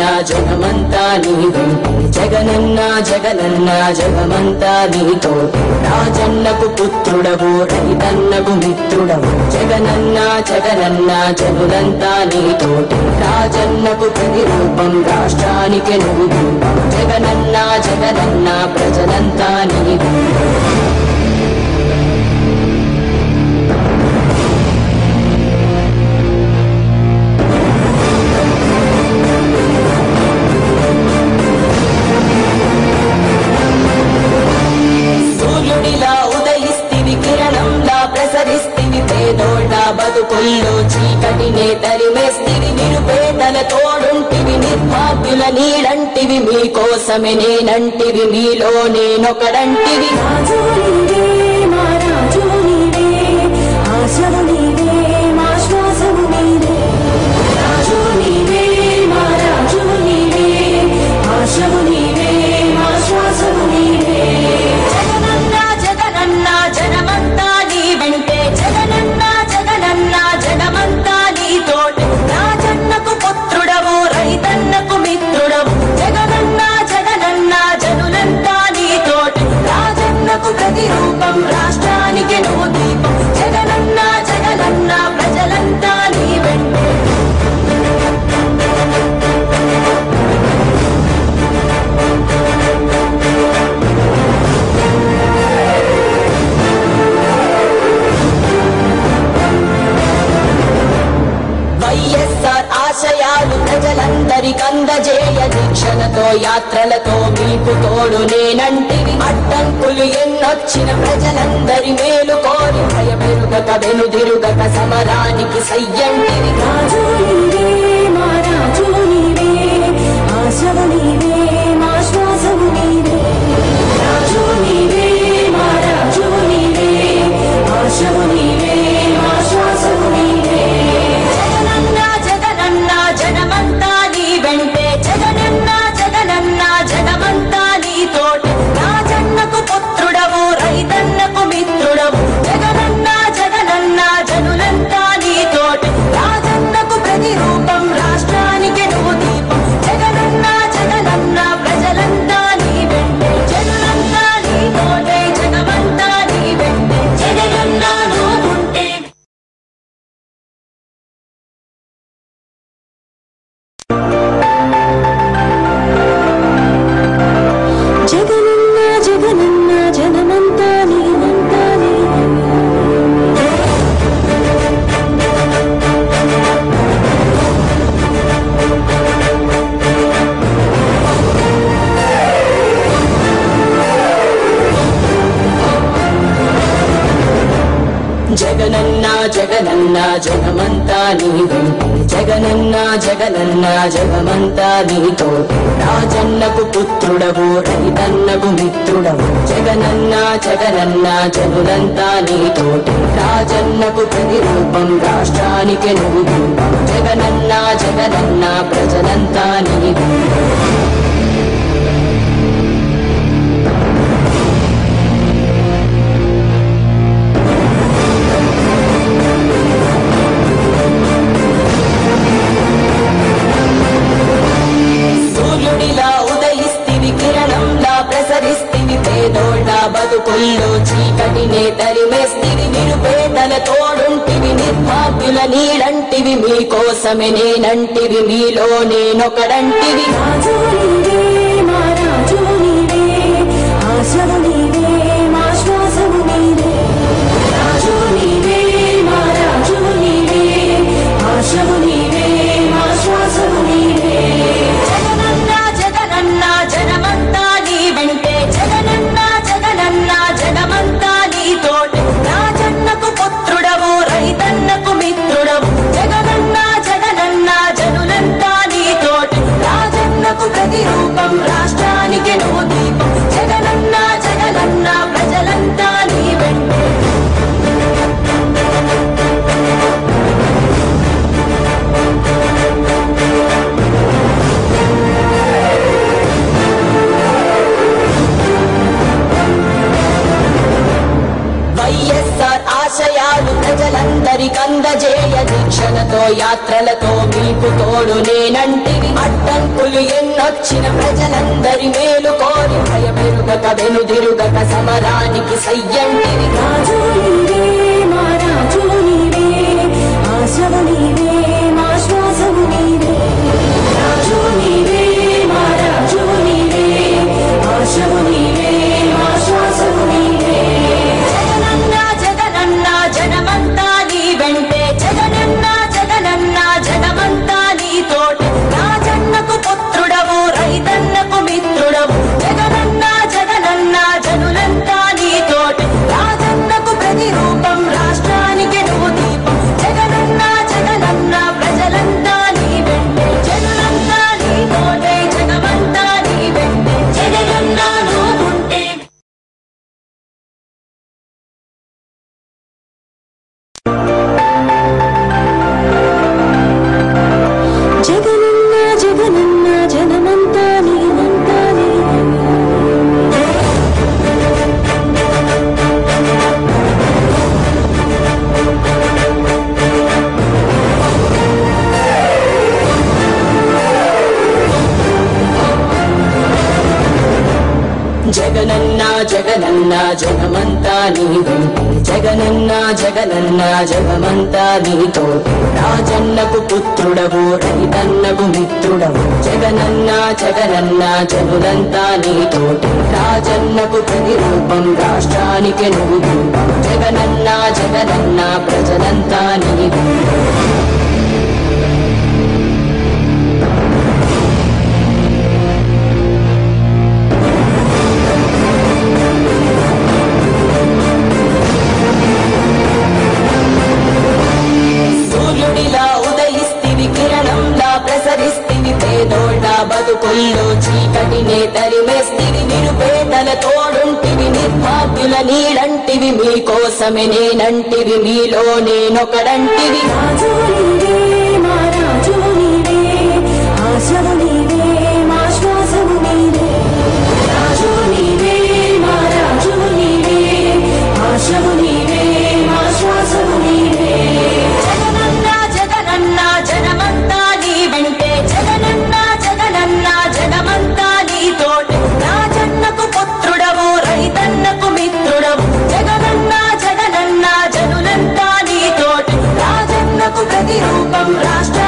జగమంతా నీ వెంటే జగనన్న జగనన్న జగమంతా నీతో రాజన్నకు పుత్రుడవు రైతన్నకు మిత్రుడవు జగనన్న జగనన్న జనులంతా నీతోటి రాజన్నకు ప్రతిరూపం రాష్ట్రానికి నువ్వు దీపం జగనన్న జగనన్న ప్రజలంతా నీ వెంటే సూర్యుడిలా ఉదయిస్తివి కిరణంలా ప్రసరిస్తివి పేదోళ్ళ బతుకుల్లో చీకటినే తరిమేస్తివి నిరుపేదల తోడుంటివి నిర్భాగ్యుల నీడంటివి మీకోసమే నేనంటివి మీలో నేనొకడంటివి రాజు నీవే మా రాజు నీవే ఆశవు నీవే మా శ్వాసము నీవే రాజు నీవే మా రాజు నీవే ఆశవు నీవే మా శ్వాసము నీవే జగనన్న జగనన్న జనమంతా నీ వెంటే జగనన్న జగనన్న జగమంతా నీ తోటి రాజన్నకు పుత్రుడవు రైతన్నకు మిత్రుడవు జగనన్న జగనన్న జనులంతా నీ తోటి రాజన్నకు ప్రతిరూపం రాష్ట్రానికి నువ్వు దీపం జగనన్న జగనన్న ప్రజలంతా నీ వెంటే వైఎస్ఆర్ ఆశయాలు ప్రజలందరికందజేయ దీక్షలతో యాత్రలతో మీకు తోడు నేనంటివి అడ్డంకులు ఎన్నొచ్చిన ప్రజలందరి మేలు కోరి భయమెరుగక వెనుదిరుగక సమరానికి సయ్యంటివి రాజు నీవే మా రాజు నీవే ఆశవు నీవే మా శ్వాసము నీవే రాజు నీవే మా రాజు నీవే ఆశవు నీవే మా శ్వాసము నీవే జగనన్న జగనన్న జనమంతా నీ వెంటే జగనన్న జగనన్న జగమంతా నీ తోటి రాజన్నకు పుత్రుడవు రైతన్నకు మిత్రుడవు జగనన్న జగనన్న జనులంతా నీ తోటి రాజన్నకు ప్రతిరూపం రాష్ట్రానికి నువ్వు దీపం జగనన్న జగనన్న ప్రజలంతా నీ వెంటే జనులంతా నీ తోటే జగమంతా నీ వెంటే జగనన్న నువ్వుంటే జగనన్న జగనన్న జనమంతా నీవంతా నీవే జగనన్న జగనన్న జగమంతా నీ వెంటే జగనన్న జగనన్న జగమంతా నీతో రాజన్నకు పుత్రుడవు రైతన్నకు మిత్రుడవు జగనన్న జగనన్న జనులంతా నీతోటి రాజన్నకు ప్రతిరూపం రాష్ట్రానికి నువ్వు దీపం జగనన్న జగనన్న ప్రజలంతా నీ వెంటే సూర్యుడిలా ఉదయిస్తివి కిరణంలా ప్రసరిస్తివి పేదోళ్ళ బతుకుల్లో చీకటినే తరిమేస్తివి నిరుపేదల తోడుంటివి నిర్భాగ్యుల నీడంటివి మీకోసమే నేనంటివి మీలో నేనొకడంటివి రాజు నీవే మా రాజు నీవే ఆశవు నీవే మా శ్వాసము నీవే రాజు నీవే మా రాజు నీవే ఆశవు నీవే మా శ్వాసము నీవే జగనన్న జగనన్న జనమంతా నీ వెంటే జగనన్న జగనన్న జగమంతా నీ తోటి రాజన్నకు పుత్రుడవు రైతన్నకు మిత్రుడవు జగనన్న జగనన్న జనులంతా నీ తోటి రాజన్నకు ప్రతిరూపం రాష్ట్రానికి నువ్వు దీపం జగనన్న జగనన్న ప్రజలంతా నీ వెంటే వైఎస్ఆర్ ఆశయాలు ప్రజలందరికందజేయ దీక్షలతో యాత్రలతో మీకు తోడు నేనంటివి అడ్డంకులు ఎన్నొచ్చిన ప్రజలందరి మేలు కోరి భయమెరుగక వెనుదిరుగక సమరానికి సయ్యంటివి రాజు నీవే మా రాజు నీవే ఆశవు నీవే మా శ్వాసవు నీవే రాజు నీవే మా రాజు నీవే ఆశవు నీవే మా శ్వాసవు నీవే జగనన్న జగనన్న జనమంతా నీ వెంటే జగనన్న జగనన్న జనమంతా నీ తోటి రాజన్నకు పుత్రుడవు రైతన్నకు మిత్రుడవు జగనన్న జగనన్న జనులంతా నీ తోటి రాజన్నకు ప్రతిరూపం రాష్ట్రానికి నువ్వు దీపం జగనన్న జగనన్న ప్రజలంతా నీ వెంటే జనులంతా నీ తోటే జగమంతా నీ వెంటే జగనన్న నువ్వుంటే జగనన్న జగనన్న జనమంతా నీవంతా నీవే జగనన్న జగనన్న జగమంతా నీ వెంటే జగనన్న జగనన్న జగమంతా నీతో రాజన్నకు పుత్రుడవు రైతన్నకు మిత్రుడవు జగనన్న జగనన్న జనులంతా నీతోటి రాజన్నకు ప్రతిరూపం రాష్ట్రానికి నువ్వు దీపం. జగనన్న జగనన్న ప్రజలంతా నీ వెంటే సూర్యుడిలా ఉదయిస్తివి కిరణంలా ప్రసరిస్తివి పేదోళ్ళ బతుకుల్లో చీకటినే తరిమేస్తివి నిరుపేదల తోడుంటివి నిర్భాగ్యుల నీడంటివి మీకోసమే నేనంటివి మీలో నేనొకడంటివి రాజు నీవే మా రాజు నీవే ఆశవు నీవే మా శ్వాసవు నీవే రాజు నీవే మా రాజు నీవే ఆశవు నీవే మా శ్వాసవు నీవే జగనన్న జగనన్న జనమంతా నీ వెంటే జగనన్న జగనన్న జనమంతా నీ తోటి రాజన్నకు పుత్రుడవు రైతన్నకు మిత్రుడవు జగనన్న జగనన్న జనులంతా నీ తోటి రాజన్నకు ప్రతిరూపం రాష్ట్ర